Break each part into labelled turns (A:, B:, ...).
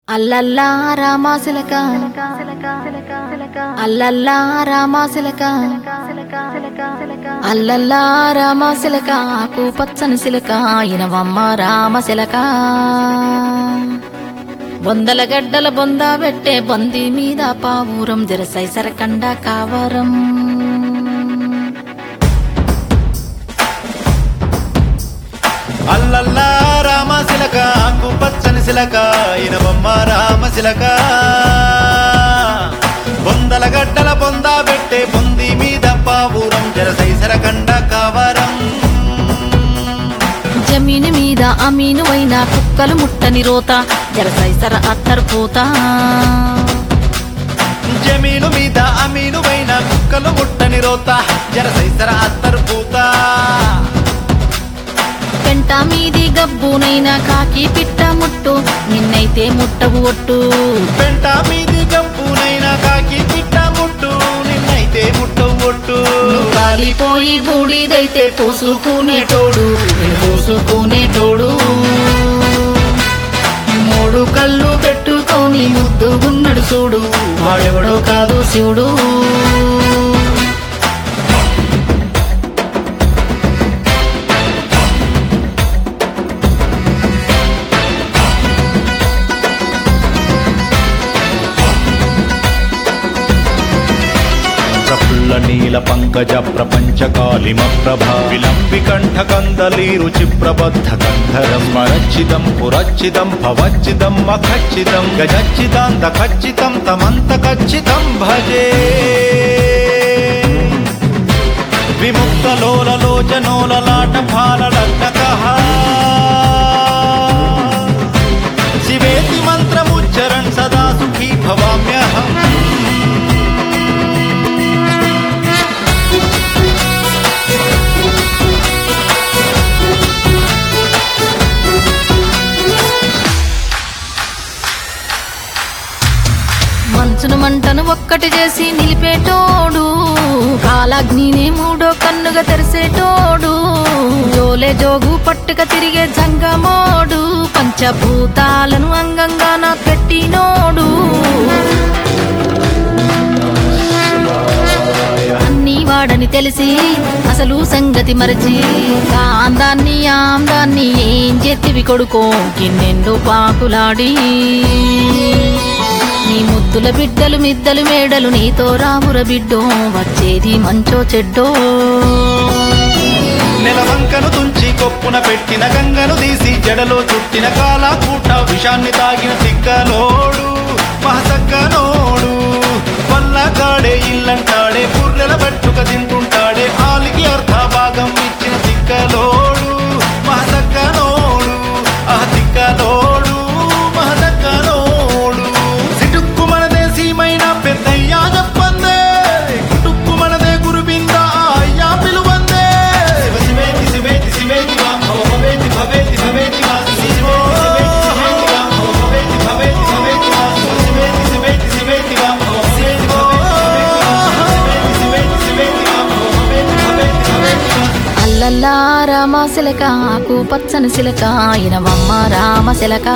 A: అల్లల్లా రామాశిలక అల్లల్లా రామాశిలక అల్లల్లా రామాశిలక ఆకు పచ్చని శిలక ఇనవమ్మ రామశిలక బొందల గడ్డల బొంద పెట్టే బొంది మీద పావురం జరసై సరకండ కావరం
B: అల్లల్లా రామశిలక ఆకు పచ్చని శిలక ఇనబొమ్మ రామశిలక బొందల గడ్డల బొంద పెట్టే బొంది మీద పావురం జరసైసర కండ కావరం
A: జమీను మీద అమీను అయిన కుక్కలు ముట్టని రోత జరసైసర అత్తరు పోతా
B: జమీను మీద అమీను వైన కుక్కలు ముట్టని రోత జరసైసర అత్తరు పూత
A: పెంట మీది గబ్బునైనా కాకి పిట్ట ముట్టు నిన్నైతే ముట్టవు ఒట్టు
B: పెంట మీది గంపునైనా కాకి పిట్ట ముట్టు నిన్నైతే ముట్టవు ఒట్టు
A: కాలిపోయి బూడిదైతే పోసుకునేటోడు పోసుకునేటోడు మూడు కళ్ళు పెట్టుకొని ముద్దుగున్నడు చూడు వాడెవడో కాదు శివుడు
B: ప్రఫుల్ల నీల పంకజ ప్రపంచ కాలిమ ప్రభ విలంబి కంఠ కందలీరు చిప్రబద్ధ కంధరం స్మరచ్చిదం పురచ్చిదం భవచ్చిదం మఖచ్చిదం గజచ్చిదాంత ఖచ్చితం తమంత ఖచ్చితం భజే విముక్త లోల లోచనోల లాట ఫాలడక శివేతి మంత్రముచ్చరణ్ సదా సుఖీ భవామ్యహం
A: మంచును మంటను ఒక్కటి చేసి నిలిపేటోడు కాలాగ్నిని మూడో కన్నుగా తెరిసేటోడు జోలే జోగు పట్టుక తిరిగే జంగమోడు పంచభూతాలను అంగంగా నా పెట్టినోడు అన్ని వాడని తెలిసి అసలు సంగతి మరచి కాందాన్ని ఆందాన్ని ఏం చేతివి కొడుకో గిన్నెండు పాకులాడి నీ ముద్దుల బిడ్డలు మిద్దలు మేడలు నీతో రాముర బిడ్డో వచ్చేది మంచో చెడ్డో
B: నెలవంకను తుంచి కొప్పున పెట్టిన గంగను తీసి జడలో చుట్టిన కాలాకూట విషాన్ని తాగిన తిక్కలోడు మహసక్కనోడు వల్లగాడే ఇల్లంటాడే బుర్రెల పట్టుక తింటుంటాడే ఆలికి అర్ధ భాగం ఇచ్చిన తిక్కలోడు మహసక్కనోడు ఆ తిక్కలోడు మహసక్కనోడు సిటుక్కు మనదే సీమైన పెద్దయ్యా చెప్పందే కుటుక్కు మనదే గురుబింద అయ్యా పిలువందే శివ శివేతి శివేతి శివేతి వా భవ భవేతి భవేతి భవేతి వా శివో శివేతి శివేతి వా భవ భవేతి భవేతి భవేతి వా శివేతి శివేతి శివేతి వా భవ భవేతి భవేతి శివేతి శివేతి వా భవ భవేతి భవేతి భవేతి వా
A: అల్లల్లా రామ శిలక ఆకు పచ్చని శిలక ఇనవమ్మ రామ శిలక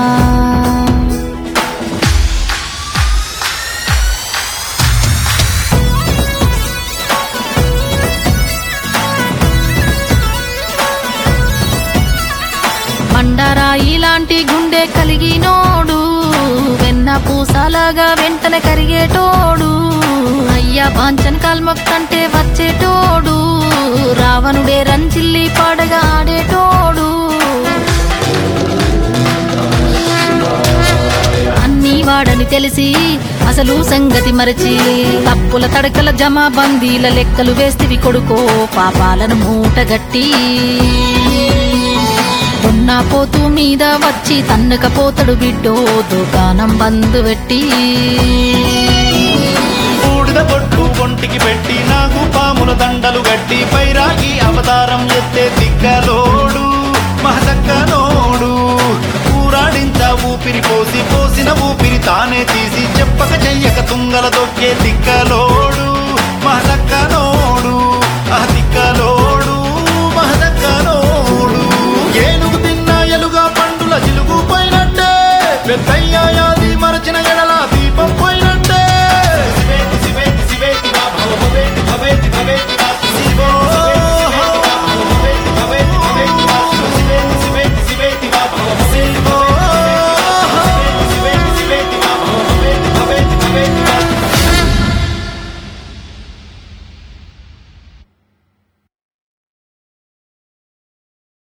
A: మండరాయి లాంటి గుండె కలిగినోడు వెన్న పూసలాగా వెంటనే కరిగేటోడు అయ్యా బాంచన్ కాల్మొక్కంటే వచ్చేటోడు రావణుడే రంచిల్లి పాడగా ఆడేటోడు అన్నీ వాడని తెలిసి అసలు సంగతి మరచి తప్పుల తడకల జమా బందీల లెక్కలు వేస్తివి కొడుకో పాపాలను మూటగట్టి ఉన్న పోతు మీద వచ్చి తన్నుకపోతడు బిడ్డో దుకాణం బందు పెట్టి
B: బూడిద బొట్టు ఒంటికి పెట్టి నాకు పాముల దండలు గట్టి పైరాగి అవతారం ఎత్తే తిక్కలోడు మహసక్కనోడు ఊరాడించ ఊపిరి పోసి పోసిన ఊపిరి తానే తీసి చెప్పక చెయ్యక తుంగల దొక్కే తిక్కలోడు మహసక్కనోడు